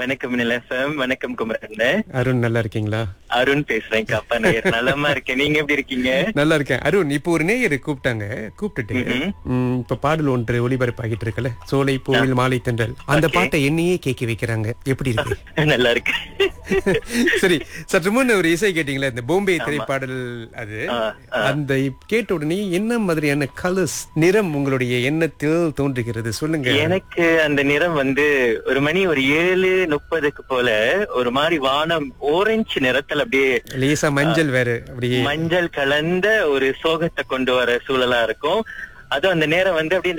வணக்கம் நிலசம் வணக்கம் குமரன் அருண் நல்லா இருக்கீங்களா அருண் பேசுறேன் கப்பா நேயர் நலமா இருக்கேன் நீங்க எப்படி இருக்கீங்க நல்லா இருக்கேன் அருண் இப்போ ஒரு நேயர் கூப்பிட்டாங்க கூப்பிட்டுட்டு ம், இப்ப பாடல் ஒன்று ஒளிபரப்பாகிட்டு இருக்குல்ல சோலை பூவில் மாலை தென்றல் அந்த பாட்டை என்னையே கேட்க வைக்கிறாங்க எப்படி இருக்கு நல்லா இருக்கு சரி சற்று முன் ஒரு இசை கேட்டீங்களா இந்த பாம்பே திரைப்பாடல் அது ஆ, அந்த இப்- கேட்ட உடனே என்ன மாதிரியான கலர்ஸ் நிறம் உங்களுடைய எண்ணத்தில் தோன்றுகிறது சொல்லுங்க எனக்கு அந்த நிறம் வந்து ஒரு மணி ஒரு ஏழு முப்பதுக்கு போல ஒரு மாதிரி வானம் ஓரஞ்சு நிறத்துல அப்படியே லேசா மஞ்சள் வேற அப்படியே மஞ்சள் கலந்த ஒரு சோகத்தை கொண்டு வர சூழலா இருக்கும் அதுவும் அந்த நேரம் வந்து அப்படியே இந்த